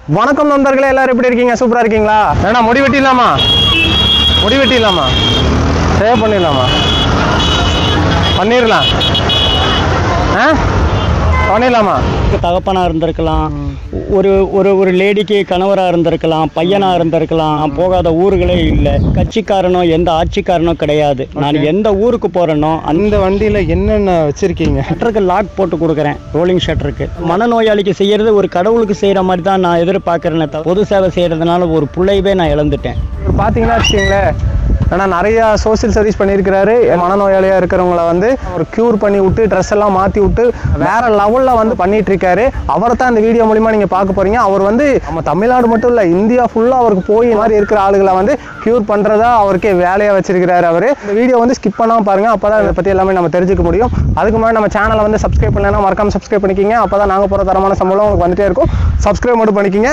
வணக்கம் நண்பர்களே எல்லாரும் எப்படி இருக்கீங்க சூப்பரா இருக்கீங்களா வேணா முடி வெட்டிடலாமா முடி வெட்டிடலாமா சேவ் பண்ணிடலாமா பண்ணிடலாம் ஆ பண்ணிடலாமா தகப்பனா இருந்திருக்கலாம் ஒரு ஒரு ஒரு லேடிக்கு கணவரா இருந்திருக்கலாம் பையனா இருந்திருக்கலாம் போகாத ஊர்களே இல்லை கட்சிக்காரனோ எந்த ஆட்சிக்காரனோ கிடையாது நான் எந்த ஊருக்கு போறேனோ அந்த அந்த வண்டியில என்னென்ன வச்சிருக்கீங்க ஷட்டருக்கு லாக் போட்டு கொடுக்குறேன் ரோலிங் ஷட்டருக்கு மனநோயாளிக்கு செய்யறது ஒரு கடவுளுக்கு செய்யற மாதிரி தான் நான் எதிர்பார்க்கறேனே தவிர பொது சேவை செய்யறதுனால ஒரு பிள்ளையவே நான் இழந்துட்டேன் இவர் பார்த்தீங்கன்னா வச்சுக்கோங்களேன் ஆனால் நிறைய சோஷியல் சர்வீஸ் பண்ணியிருக்கிறாரு மனநோயாளியாக இருக்கிறவங்கள வந்து அவர் க்யூர் பண்ணி விட்டு ட்ரெஸ் எல்லாம் மாற்றி விட்டு வேற லெவலில் வந்து பண்ணிட்டு இருக்காரு அவரை தான் இந்த வீடியோ மூலிமா நீங்கள் பார்க்க போறீங்க அவர் வந்து நம்ம தமிழ்நாடு மட்டும் இல்லை இந்தியா ஃபுல்லாக அவருக்கு போய் இந்த மாதிரி இருக்கிற ஆளுகளை வந்து க்யூர் பண்ணுறதா அவருக்கே வேலையாக வச்சிருக்கிறாரு அவர் இந்த வீடியோ வந்து ஸ்கிப் பண்ணாமல் பாருங்க அப்போ தான் இதை பற்றி எல்லாமே நம்ம தெரிஞ்சுக்க முடியும் அதுக்கு முன்னாடி நம்ம சேனலை வந்து சப்ஸ்கிரைப் பண்ணலைன்னா மறக்காம சப்ஸ்கிரைப் பண்ணிக்கிங்க அப்போ தான் நாங்கள் போகிற தரமான சம்பளம் உங்களுக்கு வந்துட்டே இருக்கும் சப்ஸ்கிரைப் மட்டும் பண்ணிக்கிங்க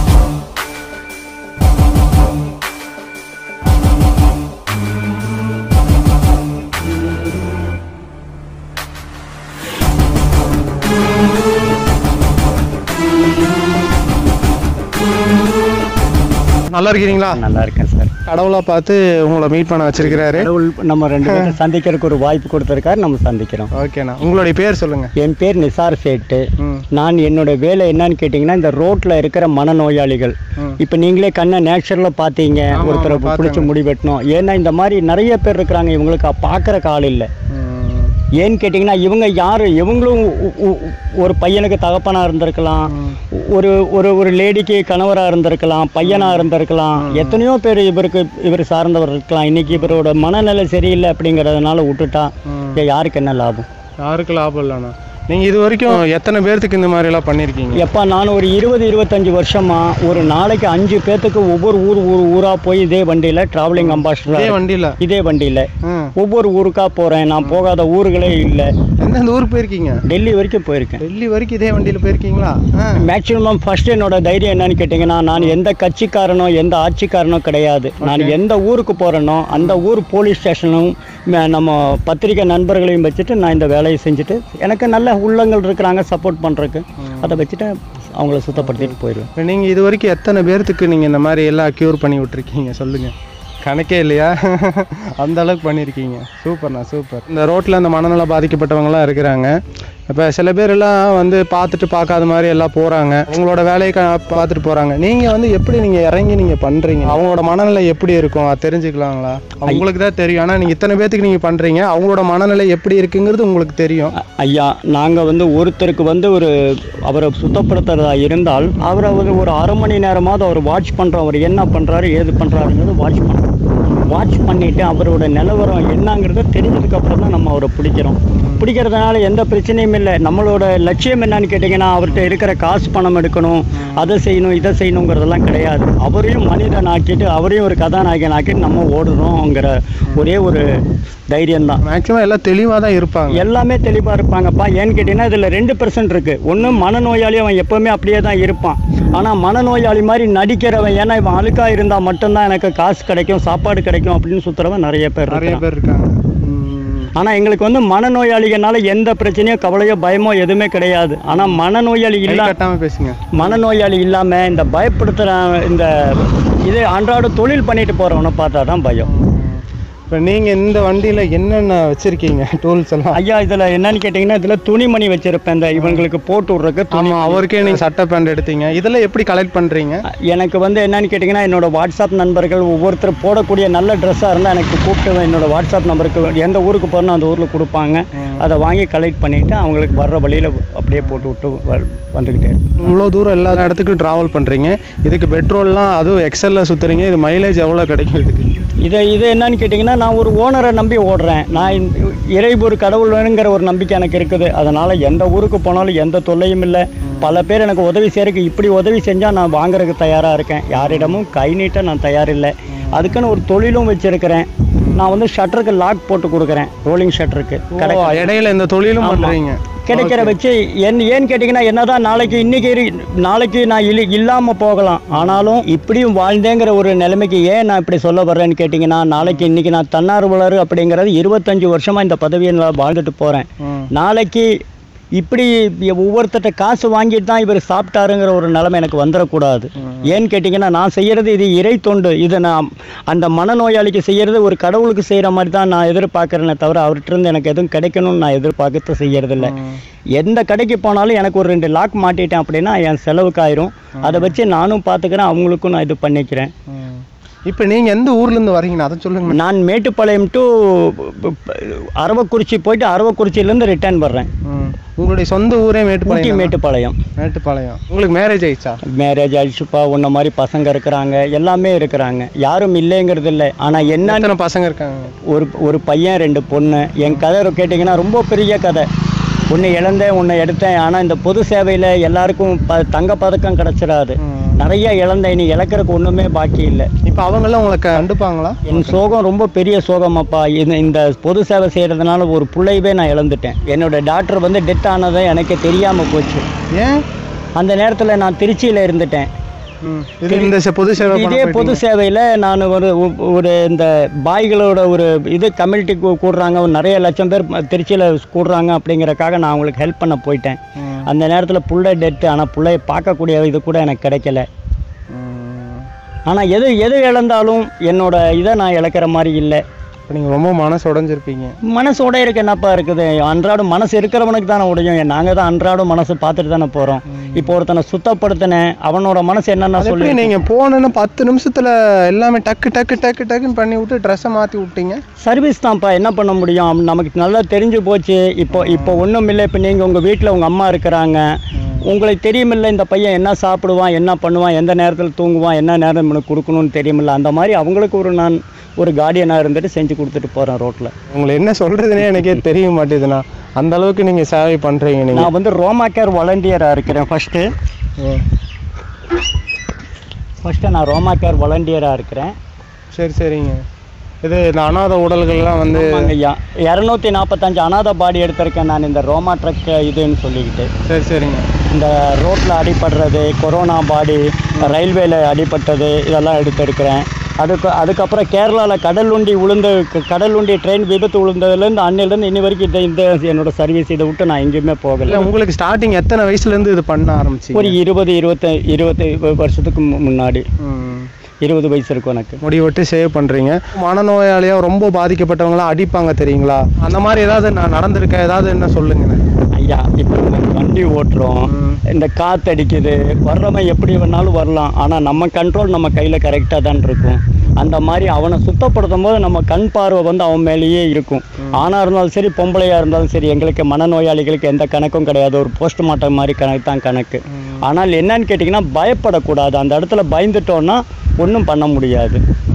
நல்லா இருக்கிறீங்களா நல்லா இருக்கேன் சார் கடவுளா பார்த்து உங்களை மீட் பண்ண வச்சிருக்கிறாரு கடவுள் நம்ம ரெண்டு பேரும் சந்திக்கிறதுக்கு ஒரு வாய்ப்பு கொடுத்துருக்காரு நம்ம சந்திக்கிறோம் ஓகேண்ணா உங்களுடைய பேர் சொல்லுங்க என் பேர் நிசார் சேட்டு ம் நான் என்னோட வேலை என்னன்னு கேட்டிங்கன்னா இந்த ரோட்ல இருக்கிற மனநோயாளிகள் ம். இப்போ நீங்களே கண்ணை நேச்சுரலாக பார்த்தீங்க ஆமா, ஒருத்தரை ஆமா, பிடிச்சி பார்த்தேங்க. முடி வெட்டணும் ஏன்னா இந்த மாதிரி நிறைய பேர் இருக்கிறாங்க இவங்களுக்கு பார்க்குற ஆள் இல்லை ம். ஏன்னு கேட்டிங்கன்னா இவங்க யார் இவங்களும் உ- உ- ஒரு பையனுக்கு தகப்பனாக இருந்திருக்கலாம் ஒரு ஒரு ஒரு லேடிக்கு கணவராக இருந்திருக்கலாம் பையனாக இருந்திருக்கலாம் எத்தனையோ பேர் இவருக்கு இவர் சார்ந்தவர் இருக்கலாம் இன்னைக்கு இவரோட மனநிலை சரியில்லை அப்படிங்கிறதுனால விட்டுட்டா இங்க யாருக்கு என்ன லாபம் யாருக்கு லாபம் இல்லைண்ணா நீங்க இது வரைக்கும் எத்தனை பேர்த்துக்கு இந்த மாதிரி எல்லாம் பண்ணிருக்கீங்க எப்பா நான் ஒரு இருபது இருபத்தஞ்சு வருஷமா ஒரு நாளைக்கு அஞ்சு பேர்த்துக்கு ஒவ்வொரு ஊர் ஊர் ஊரா போய் இதே வண்டியில டிராவலிங் இதே அம்பாசிடர் வண்டியில இதே வண்டியில ம். ஒவ்வொரு ஊருக்கா போறேன் நான் போகாத ஊர்களே இல்லை எந்தெந்த ஊருக்கு போயிருக்கீங்க டெல்லி வரைக்கும் போயிருக்கேன் டெல்லி வரைக்கும் இதே வண்டியில போயிருக்கீங்களா ஆ. மேக்சிமம் ஃபர்ஸ்ட் என்னோட தைரியம் என்னன்னு கேட்டிங்கன்னா நான் எந்த கட்சிக்காரனோ எந்த ஆட்சிக்காரனோ கிடையாது நான் எந்த ஊருக்கு போகிறேனோ அந்த ஊர் போலீஸ் ஸ்டேஷனும் ம- நம்ம பத்திரிக்கை நண்பர்களையும் வச்சுட்டு நான் இந்த வேலையை செஞ்சுட்டு எனக்கு நல்ல உள்ளங்கள் இருக்கிறாங்க சப்போர்ட் பண்ணுறதுக்கு அதை வச்சுட்டு அவங்கள சுத்தப்படுத்திட்டு போயிடுவேன் இப்ப நீங்க இது வரைக்கும் எத்தனை பேர்த்துக்கு நீங்க இந்த மாதிரி எல்லாம் க்யூர் பண்ணி விட்டுருக்கீங்க சொல்லுங்க கணக்கே இல்லையா அந்த அளவுக்கு பண்ணியிருக்கீங்க சூப்பர்ண்ணா சூப்பர் இந்த ரோட்டில் இந்த மனநல பாதிக்கப்பட்டவங்கலாம் இருக்கிறாங்க இப்போ சில பேர் எல்லாம் வந்து பார்த்துட்டு பார்க்காத மாதிரி எல்லாம் போகிறாங்க அவங்களோட வேலையை க- பார்த்துட்டு போகிறாங்க நீங்கள் வந்து எப்படி நீங்கள் இறங்கி நீங்கள் பண்ணுறீங்க அவங்களோட மனநிலை எப்படி இருக்கும் அது தெரிஞ்சுக்கலாங்களா அவங்களுக்கு தான் தெரியும் ஆனால் நீங்கள் இத்தனை பேர்த்துக்கு நீங்கள் பண்ணுறீங்க அவங்களோட மனநிலை எப்படி இருக்குங்கிறது உங்களுக்கு தெரியும் அ- ஐயா நாங்கள் வந்து ஒருத்தருக்கு வந்து ஒரு அவரை சுத்தப்படுத்துறதா இருந்தால் அவரை வந்து ஒரு அரை மணி நேரமாவது அவர் வாட்ச் பண்ணுறோம் அவர் என்ன பண்ணுறாரு ஏது பண்ணுறாருங்கிறது வாட்ச் பண்ணுறோம் வாட்ச் பண்ணிவிட்டு அவரோட நிலவரம் என்னங்கிறத தெரிஞ்சதுக்கு அப்புறம் தான் நம்ம அவரை பிடிக்கிறோம் பிடிக்கிறதுனால எந்த பிரச்சனையும் இல்லை நம்மளோட லட்சியம் என்னன்னு கேட்டிங்கன்னா அவர்கிட்ட இருக்கிற காசு பணம் எடுக்கணும் அதை செய்யணும் இதை செய்யணுங்கிறதெல்லாம் கிடையாது அவரையும் மனிதன் ஆக்கிட்டு அவரையும் ஒரு கதாநாயகன் ஆக்கிட்டு நம்ம ஓடுறோங்கிற ஒரே ஒரு தைரியம்தான் மேக்ஸிமம் எல்லாம் தெளிவாக தான் இருப்பாங்க எல்லாமே தெளிவாக இருப்பாங்கப்பா ஏன்னு கேட்டிங்கன்னா இதில் ரெண்டு பெர்சன்ட் இருக்குது ஒன்று மனநோயாளி அவன் எப்போவுமே அப்படியே தான் இருப்பான் ஆனால் மனநோயாளி மாதிரி நடிக்கிறவன் ஏன்னா இவன் அழுக்காக இருந்தால் மட்டும்தான் எனக்கு காசு கிடைக்கும் சாப்பாடு கிடைக்கும் அப்படின்னு சுற்றுறவன் நிறைய பேர் நிறைய இருக்கான் பேர் இருக்காங்க ம். ஆனால் எங்களுக்கு வந்து மனநோயாளிகனால எந்த பிரச்சனையோ கவலையோ பயமோ எதுவுமே கிடையாது ஆனால் மனநோயாளி கை இல்லா கட்டாம பேசுங்க மனநோயாளி இல்லாமல் இந்த பயப்படுத்துகிற இந்த இது அன்றாட தொழில் பண்ணிட்டு போகிறவனை பார்த்தா தான் பயம் இப்போ நீங்க இந்த வண்டியில என்னென்ன வச்சிருக்கீங்க டூல்ஸ் எல்லாம் ஐயா இதில் என்னன்னு கேட்டிங்கன்னா இதில் துணிமணி வச்சுருப்பேன் இந்த இவங்களுக்கு போட்டு விட்றதுக்கு துணி ஆமா அவருக்கே நீங்க சட்டை பேண்ட் எடுத்தீங்க இதெல்லாம் எப்படி கலெக்ட் பண்றீங்க எனக்கு வந்து என்னன்னு கேட்டிங்கன்னா என்னோட வாட்ஸ்அப் நண்பர்கள் ஒவ்வொருத்தர் போடக்கூடிய நல்ல ட்ரெஸ்ஸாக இருந்தால் எனக்கு கூப்பிட்டு என்னோட வாட்ஸ்அப் நம்பருக்கு எந்த ஊருக்கு போகிறனோ அந்த ஊரில் கொடுப்பாங்க அதை வாங்கி கலெக்ட் பண்ணிவிட்டு அவங்களுக்கு வர்ற வழியில் அப்படியே போட்டு விட்டு வ- வந்துக்கிட்டே இருப்பேன் இவ்வளோ தூரம் எல்லா இடத்துக்கும் டிராவல் பண்றீங்க இதுக்கு பெட்ரோல்லாம் அதுவும் எக்ஸல்ல சுத்துறீங்க இது மைலேஜ் எவ்வளோ கிடைக்கும் இதுக்கு இதை இது என்னன்னு கேட்டிங்கன்னா நான் ஒரு ஓனரை நம்பி ஓடுறேன் நான் இந்த- இறைவு ஒரு கடவுள் வேணுங்கிற ஒரு நம்பிக்கை எனக்கு இருக்குது அதனால் எந்த ஊருக்கு போனாலும் எந்த தொல்லையும் இல்லை பல பேர் எனக்கு உதவி செய்யறதுக்கு இப்படி உதவி செஞ்சால் நான் வாங்குறதுக்கு தயாராக இருக்கேன் யாரிடமும் கை நீட்ட நான் தயாரில்லை அதுக்குன்னு ஒரு தொழிலும் வச்சுருக்கிறேன் நான் வந்து ஷட்டருக்கு லாக் போட்டு கொடுக்குறேன் ரோலிங் ஷட்டருக்கு கடை ஓ, இடையில இந்த தொழிலும் ஆமா. பண்றீங்க கிடைக்கிற வச்சு என் ஏன்னு கேட்டிங்கன்னா என்னதான் நாளைக்கு இன்னைக்கு இரு- நாளைக்கு நான் இல்லை இல்லாமல் போகலாம் ஆனாலும் இப்படியும் வாழ்ந்தேங்கிற ஒரு நிலைமைக்கு ஏன் நான் இப்படி சொல்ல வர்றேன்னு கேட்டிங்கன்னா நாளைக்கு இன்னைக்கு நான் தன்னார்வலர் அப்படிங்கிறது இருபத்தஞ்சு வருஷமாக இந்த பதவியை நான் வாழ்ந்துட்டு போகிறேன் ம். நாளைக்கு இப்படி ஒவ்வொருத்தட்ட காசு வாங்கிட்டு தான் இவர் சாப்பிட்டாருங்கிற ஒரு நிலைமை எனக்கு வந்துடக்கூடாது ஏன்னு கேட்டிங்கன்னா நான் செய்கிறது இது இறை தொண்டு இதை நான் அந்த மனநோயாளிக்கு செய்கிறது ஒரு கடவுளுக்கு செய்கிற மாதிரி தான் நான் எதிர்பார்க்குறேனே தவிர அவர்கிட்ட இருந்து எனக்கு எதுவும் கிடைக்கணும்னு நான் எதிர்பார்க்கறது செய்யறதில்ல எந்த கடைக்கு போனாலும் எனக்கு ஒரு ரெண்டு லாக் மாட்டிட்டேன் அப்படின்னா என் செலவுக்கு ஆயிரும் அதை வச்சு நானும் பார்த்துக்கிறேன் அவங்களுக்கும் நான் இது பண்ணிக்கிறேன் இப்போ நீங்க எந்த ஊர்ல இருந்து வரீங்கண்ணா அதை சொல்லுங்க நான் மேட்டுப்பாளையம் டு அரவக்குறிச்சி போயிட்டு அரவக்குறிச்சியிலேருந்து ரிட்டர்ன் வர்றேன் ம். உங்களுடைய சொந்த ஊரே ஊட்டி மேட்டுப்பாளையம் மேட்டுப்பாளையம் மேட்டுப்பாளையம் உங்களுக்கு மேரேஜ் ஆயிடுச்சா மேரேஜ் ஆயிடுச்சுப்பா உன்ன மாதிரி பசங்க இருக்கிறாங்க எல்லாமே இருக்கிறாங்க யாரும் இல்லைங்கிறது இல்லை ஆனால் என்ன எத்தனை பசங்க இருக்காங்க ஒரு ஒரு பையன் ரெண்டு பொண்ணு என் கதை கேட்டிங்கன்னா ரொம்ப பெரிய கதை ஒன்று இழந்தேன் ஒன்று எடுத்தேன் ஆனால் இந்த பொது சேவையில் எல்லாருக்கும் ப தங்க பதக்கம் கிடச்சிடாது நிறைய இழந்தேன் இனி இழக்கிறதுக்கு ஒன்றுமே பாக்கி இல்லை இப்போ அவங்கெல்லாம் உங்களை கண்டுப்பாங்களா என் சோகம் ரொம்ப பெரிய சோகமாப்பா இந்த இந்த பொது சேவை செய்கிறதுனால ஒரு பிள்ளையவே நான் இழந்துட்டேன் என்னோட டாக்டர் வந்து டெத் ஆனதை எனக்கு தெரியாமல் போச்சு ஏன் அந்த நேரத்தில் நான் திருச்சியில் இருந்துட்டேன் ம். இது இந்த ச- பொது சேவை பண்ண இதே பொது சேவையில் நான் ஒரு ஒ- ஒரு இந்த பாய்களோட ஒரு இது கம்யூனிட்டி கூடுறாங்க ஒரு நிறைய லட்சம் பேர் திருச்சியில் கூடுறாங்க அப்படிங்கறக்காக நான் அவங்களுக்கு ஹெல்ப் பண்ண போயிட்டேன் ம். அந்த நேரத்தில் புள்ள டெத்து ஆனால் பிள்ளைய பார்க்கக்கூடிய இது கூட எனக்கு கிடைக்கல ம். ஆனால் எது எது இழந்தாலும் என்னோட இதை நான் இழக்கிற மாதிரி இல்லை இப்போ நீங்கள் ரொம்ப மனசு உடைஞ்சிருப்பீங்க மனசோட இருக்க என்னப்பா இருக்குது அன்றாடம் மனசு இருக்கிறவனுக்கு தானே உடையும் நாங்கள் தான் அன்றாடம் மனசு பார்த்துட்டு தானே போகிறோம் இப்போ ஒருத்தனை சுத்தப்படுத்தினேன் அவனோட மனசு என்னென்ன அது சொல்லி எப்படி நீங்கள் போனேன்னு பத்து நிமிஷத்துல எல்லாமே டக்கு டக்கு டக்கு டக்குன்னு பண்ணி விட்டு ட்ரெஸ்ஸை மாற்றி விட்டீங்க சர்வீஸ் தான்ப்பா என்ன பண்ண முடியும் அவன் நமக்கு நல்லா தெரிஞ்சு போச்சு இப்போ இப்போ ஒன்றும் இல்லை இப்போ நீங்கள் உங்கள் வீட்டில் உங்கள் அம்மா இருக்கிறாங்க உங்களுக்கு தெரியுமில்ல இந்த பையன் என்ன சாப்பிடுவான் என்ன பண்ணுவான் எந்த நேரத்தில் தூங்குவான் என்ன நேரம் இவனுக்கு கொடுக்கணும்னு தெரியுமில்ல அந்த மாதிரி அவங்களுக்கு ஒரு நான் ஒரு கார்டியனாக இருந்துட்டு செஞ்சு கொடுத்துட்டு போகிறேன் ரோட்டில் உங்களை என்ன சொல்கிறதுனே எனக்கே தெரிய மாட்டேதுண்ணா அந்த அளவுக்கு நீங்கள் சேவை பண்ணுறீங்க நீங்கள் நான் வந்து ரோமா கேர் வாலண்டியராக இருக்கிறேன் ஃபஸ்ட்டு ஃபஸ்ட்டு நான் ரோமா கேர் வாலண்டியராக இருக்கிறேன் சரி சரிங்க இது இந்த அனாதை உடல்கள்லாம் வந்து ஆமாங்க ஐயா இரநூத்தி நாற்பத்தஞ்சு அனாதை பாடி எடுத்திருக்கேன் நான் இந்த ரோமா ட்ரக் இதுன்னு சொல்லிக்கிட்டு சரி சரிங்க இந்த ரோட்டில் அடிபடுறது கொரோனா பாடி ரயில்வேல அடிபட்டது இதெல்லாம் எடுத்திருக்கிறேன் அதுக்கு அதுக்கப்புறம் கேரளாவில் கடல் உண்டி உளுந்து க- கடல் உண்டி ட்ரெயின் விபத்து விழுந்ததுலேருந்து அன்னிலேருந்து இன்னி வரைக்கும் இந்த இந்த என்னோட சர்வீஸ் இதை விட்டு நான் எங்கேயுமே போகலை இல்லை உங்களுக்கு ஸ்டார்டிங் எத்தனை வயசுலேருந்து இது பண்ண ஆரம்பிச்சிங்க ஒரு இருபது இருபத்தி இருபத்தி வருஷத்துக்கு மு- முன்னாடி ம். இருபது வயசு இருக்கும் எனக்கு முடிவெட்டு சேவ் பண்ணுறீங்க மனநோயாளியாக ரொம்ப பாதிக்கப்பட்டவங்களாம் அடிப்பாங்க தெரியுங்களா அந்த மாதிரி ஏதாவது நான் நடந்திருக்கேன் ஏதாவது என்ன சொல்லுங்கண்ணே ஐயா இப்போ நம்ம வண்டி ஓட்டுறோம் ம். இந்த காற்று அடிக்குது வர்றவன் எப்படி வேணாலும் வரலாம் ஆனால் நம்ம கண்ட்ரோல் நம்ம கையில் கரெக்டாக தான் இருக்கும் அந்த மாதிரி அவனை சுத்தப்படுத்தும் போது நம்ம கண் பார்வை வந்து அவன் மேலேயே இருக்கும் ஆணாக இருந்தாலும் சரி பொம்பளையாக இருந்தாலும் சரி எங்களுக்கு மனநோயாளிகளுக்கு எந்த கணக்கும் கிடையாது ஒரு போஸ்ட்மார்ட்டம் மாதிரி கணக்கு தான் கணக்கு ஆனால் என்னன்னு கேட்டிங்கன்னா பயப்படக்கூடாது அந்த இடத்துல பயந்துட்டோன்னா ஒன்றும் பண்ண முடியாது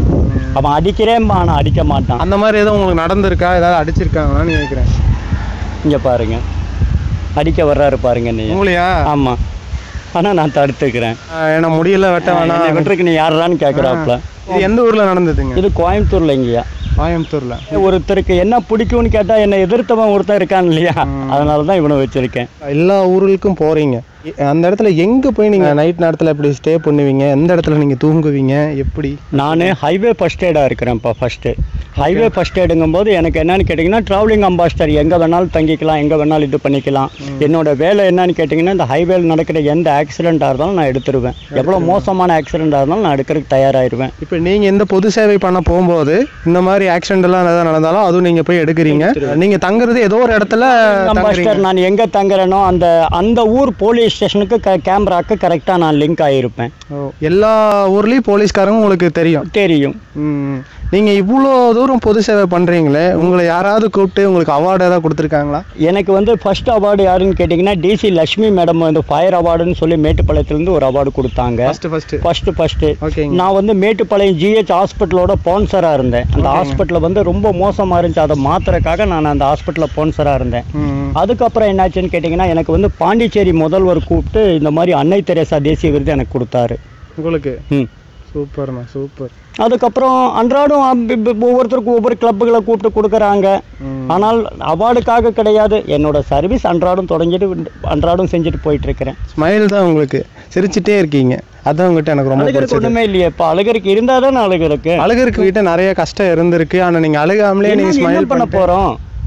அவன் அடிக்கிறேன்பா ஆனால் அடிக்க மாட்டான் அந்த மாதிரி ஏதோ உங்களுக்கு நடந்திருக்கா ஏதாவது அடிச்சிருக்காங்களான்னு கேட்குறேன் இங்கே பாருங்க அடிக்க வர்றாரு பாருங்க நீ உங்களையா ஆமாம் ஆனால் நான் தடுத்துக்கிறேன் ஏன்னா முடியல வெட்ட வேணாம் என்னை விட்டுருக்கு நீ யாருடான்னு கேட்குறாப்புல இது எந்த ஊரில் நடந்ததுங்க இது கோயம்புத்தூர்ல இங்கேயா கோயம்புத்தூரில் ஒருத்தருக்கு என்ன பிடிக்கும்னு கேட்டால் என்னை எதிர்த்தவன் ஒருத்தன் இருக்கான் இல்லையா அதனால தான் இவனை வச்சிருக்கேன் எல்லா ஊர்களுக்கும் போகிறீங்க அந்த இடத்துல எங்கே போய் நீங்கள் நைட் நேரத்தில் எப்படி ஸ்டே பண்ணுவீங்க எந்த இடத்துல நீங்கள் தூங்குவீங்க எப்படி நான் ஹைவே ஃபஸ்ட் எய்டாக இருக்கிறேன்ப்பா ஃபஸ்ட்டு ஹைவே ஃபஸ்ட் எய்டுங்கும்போது எனக்கு என்னன்னு கேட்டிங்கன்னா ட்ராவலிங் அம்பாஸ்டர் எங்கே வேணாலும் தங்கிக்கலாம் எங்கே வேணாலும் இது பண்ணிக்கலாம் என்னோட வேலை என்னன்னு கேட்டிங்கன்னா இந்த ஹைவேல நடக்கிற எந்த ஆக்சிடெண்ட்டாக இருந்தாலும் நான் எடுத்துருவேன் எவ்வளோ மோசமான ஆக்சிடெண்ட்டாக இருந்தாலும் நான் எடுக்கிறதுக்கு தயாராகிருவேன் இப்போ நீங்கள் இந்த பொது சேவை பண்ண போகும்போது இந்த மாதிரி ஆக்சிடென்ட் எல்லாம் எதாவது நடந்தாலும் அதுவும் நீங்கள் போய் எடுக்கிறீங்க நீங்கள் தங்குறது ஏதோ ஒரு இடத்துல தங்குறீங்க அம்பாஸ்டர் நான் எங்கே தங்குறேனோ அந்த அந்த ஊர் போலீஸ் ஸ்டேஷனுக்கு க கேமராக்கு கரெக்டாக நான் லிங்க் ஆகியிருப்பேன் ஓ, எல்லா ஊர்லேயும் போலீஸ்காரங்க உங்களுக்கு தெரியும் தெரியும் ம். நீங்க இவ்வளோ தூரம் பொது சேவை பண்றீங்களே உங்களை யாராவது கூப்பிட்டு உங்களுக்கு அவார்டு ஏதாவது கொடுத்துருக்காங்களா எனக்கு வந்து ஃபர்ஸ்ட் அவார்டு யாருன்னு கேட்டிங்கன்னா டிசி லக்ஷ்மி மேடம் வந்து ஃபயர் அவார்டுன்னு சொல்லி மேட்டுப்பாளையத்துலேருந்து ஒரு அவார்டு கொடுத்தாங்க ஃபர்ஸ்ட் ஃபர்ஸ்ட் ஃபர்ஸ்ட் ஃபர்ஸ்ட் ஓகேங்க நான் வந்து மேட்டுப்பாளையம் ஜிஹெச் ஹாஸ்பிட்டலோட ஸ்பான்சராக இருந்தேன் அந்த ஹாஸ்பிட்டலில் வந்து ரொம்ப மோசமாக இருந்துச்சு அதை மாத்துறதுக்காக நான் அந்த ஹாஸ்பிட்டலில் ஸ்பான்சராக இருந்தேன் ம் அதுக்கப்புறம் என்னாச்சுன்னு கேட்டிங்கன்னா எனக்கு வந்து பாண்டிச்சேரி முதல்வர் கூப்பிட்டு இந்த மாதிரி அன்னை தெரேசா தேசிய விருது எனக்கு கொடுத்தாரு உங்களுக்கு ம் சூப்பர்ண்ணா சூப்பர் அதுக்கப்புறம் அன்றாடம் அப்~ இப்ப ஒவ்வொருத்தருக்கும் ஒவ்வொரு கிளப்புகளை கூப்பிட்டு கொடுக்குறாங்க ம். ஆனால் அவார்டுக்காக கிடையாது என்னோட சர்வீஸ் அன்றாடம் தொடங்கிட்டு அன்றாடம் செஞ்சுட்டு போயிட்டு இருக்கிறேன் ஸ்மைல் தான் உங்களுக்கு சிரிச்சிட்டே இருக்கீங்க அதான் உங்ககிட்ட எனக்கு ரொம்ப அழுகருக்கு பிடிச்சது ஒன்றுமே இல்லையே இப்போ அழுகருக்கு இருந்தால் தானே அழுகருக்கு அழுகருக்கு கிட்ட நிறைய கஷ்டம் இருந்திருக்கு ஆனா நீங்க அழுகாமலே நீங்க என்ன ஸ்மைல் பண்ண பண்ணிட்டு போகிறோம்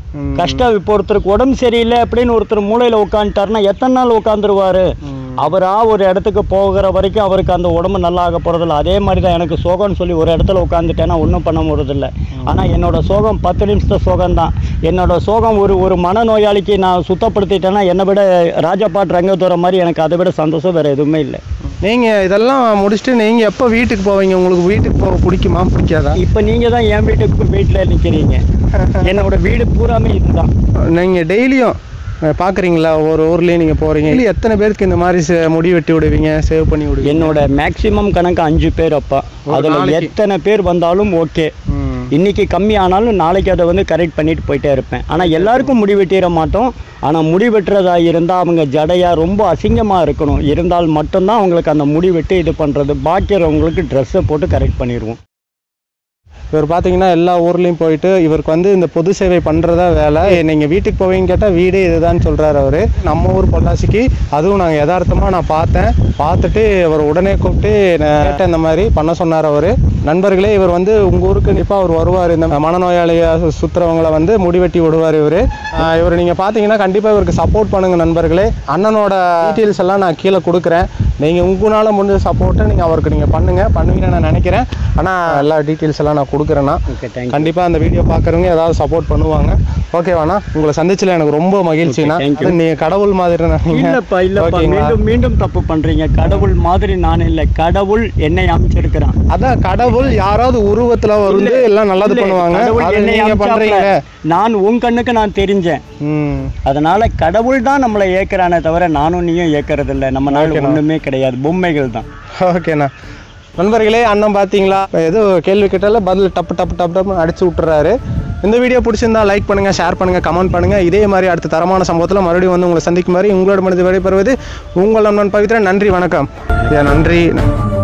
ம். கஷ்டம் இப்போ ஒருத்தருக்கு உடம்பு சரியில்லை அப்படின்னு ஒருத்தர் மூலையில் உட்காந்துட்டாருன்னா எத்தனை நாள் உட்காந்துருவாரு அவரா ஒரு இடத்துக்கு போகிற வரைக்கும் அவருக்கு அந்த உடம்பு நல்லா ஆக போகிறதில்ல அதே மாதிரி தான் எனக்கு சோகம்னு சொல்லி ஒரு இடத்துல உட்காந்துட்டேன்னா ஒன்றும் பண்ண போகிறதில்ல ஆனால் என்னோட சோகம் பத்து நிமிஷத்து சோகம் தான் என்னோட சோகம் ஒரு ஒரு மனநோயாளிக்கு நான் சுத்தப்படுத்திட்டேன்னா என்னை விட ராஜபாட் ரங்கத்துறை மாதிரி எனக்கு அதை விட சந்தோஷம் வேறு எதுவுமே இல்லை நீங்கள் இதெல்லாம் முடிச்சுட்டு நீங்கள் எப்போ வீட்டுக்கு போவீங்க உங்களுக்கு வீட்டுக்கு போக பிடிக்குமா பிடிக்காதா இப்போ நீங்கள் தான் என் வீட்டுக்கு வீட்டில் நிற்கிறீங்க என்னோட வீடு பூராமே இதுதான் நீங்கள் டெய்லியும் பார்க்குறீங்களா ஒரு ஊர்லேயும் நீங்கள் போகிறீங்க இல்லை எத்தனை பேருக்கு இந்த மாதிரி சே- முடி வெட்டி விடுவீங்க சேவ் பண்ணி விடுவீங்க என்னோட மேக்சிமம் கணக்கு அஞ்சு பேர் அப்பா ஒரு அதில் நாளைக்கு? எத்தனை பேர் வந்தாலும் ஓகே ம். இன்னைக்கு கம்மி ஆனாலும் நாளைக்கு அதை வந்து கரெக்ட் பண்ணிட்டு போயிட்டே இருப்பேன் ஆனால் எல்லாருக்கும் முடி வெட்டிட மாட்டோம் ஆனால் முடி வெட்டுறதா இருந்தால் அவங்க ஜடையா ரொம்ப அசிங்கமாக இருக்கணும் இருந்தால் மட்டும்தான் அவங்களுக்கு அந்த முடி வெட்டி இது பண்ணுறது பாக்கிறவங்களுக்கு ட்ரெஸ்ஸை போட்டு கரெக்ட் பண்ணிடுவோம் இவர் பார்த்தீங்கன்னா எல்லா ஊர்லேயும் போயிட்டு இவருக்கு வந்து இந்த பொது சேவை பண்ணுறதா வேலை நீங்கள் வீட்டுக்கு போவீங்கன்னு கேட்டால் வீடே இதுதான் சொல்கிறாரு அவர் நம்ம ஊர் பொள்ளாச்சிக்கு அதுவும் நாங்கள் யதார்த்தமாக நான் பார்த்தேன் பார்த்துட்டு அவர் உடனே கூப்பிட்டு நான் கேட்டேன் இந்த மாதிரி பண்ண சொன்னார் அவர் நண்பர்களே இவர் வந்து உங்கள் ஊருக்கு கண்டிப்பாக அவர் வருவார் இந்த மனநோயாளியாக சுற்றுறவங்களை வந்து முடிவெட்டி விடுவார் இவர் இவர் நீங்கள் பார்த்தீங்கன்னா கண்டிப்பாக இவருக்கு சப்போர்ட் பண்ணுங்கள் நண்பர்களே அண்ணனோட டீட்டெயில்ஸ் எல்லாம் நான் கீழே கொடுக்குறேன் நீங்கள் உங்களால் முடிஞ்ச சப்போர்ட்டை நீங்கள் அவருக்கு நீங்கள் பண்ணுங்கள் பண்ணுவீங்கன்னு நான் நினைக்கிறேன் ஆனால் எல்லா டீட்டெயில்ஸ் எல்லாம் நான் கொடுக்குறேன்னா ஓகே தேங்க்யூ கண்டிப்பாக அந்த வீடியோ பார்க்குறவங்க ஏதாவது சப்போர்ட் பண்ணுவாங்க ஓகேவாண்ணா உங்களை சந்திச்சல எனக்கு ரொம்ப மகிழ்ச்சிண்ணா Okay, thank you. அது நீங்கள் கடவுள் மாதிரி இல்லப்பா இல்லப்பா ஓகேங்களா மீண்டும் மீண்டும் தப்பு பண்றீங்க கடவுள் மாதிரி நான் இல்லை கடவுள் என்னை அமைச்சிருக்கிறான் அதான் கடவுள் யாராவது உருவத்துல வந்து எல்லாம் நல்லது இல்லை, பண்ணுவாங்க கடவுள் அது என்னை நீங்க அமிச்சாப்ல. பண்றீங்க நான் உன் கண்ணுக்கு நான் தெரிஞ்சேன் ம் அதனால கடவுள் தான் நம்மளை ஏற்கிறானே தவிர நானும் நீயும் ஏற்கிறது இல்லை நம்ம நாள் ஓகேண்ணா. ஒண்ணுமே கிடையாது பொம்மைகள் தான் ஓகேண்ணா நண்பர்களே அண்ணன் பார்த்தீங்களா ஏதோ கேள்வி கேட்டால பதில் டப்பு டப்பு டப்பு டப்பு அடிச்சு விட்டுறாரு இந்த வீடியோ பிடிச்சிருந்தா லைக் பண்ணுங்க ஷேர் பண்ணுங்க கமெண்ட் பண்ணுங்க இதே மாதிரி அடுத்த தரமான சம்பவத்தில் மறுபடியும் வந்து உங்களை சந்திக்கும் மாதிரி உங்களோட மனித விடைபெறுவது உங்கள் நண்பன் பவித்ரன் நன்றி வணக்கம் ஐயா நன்றி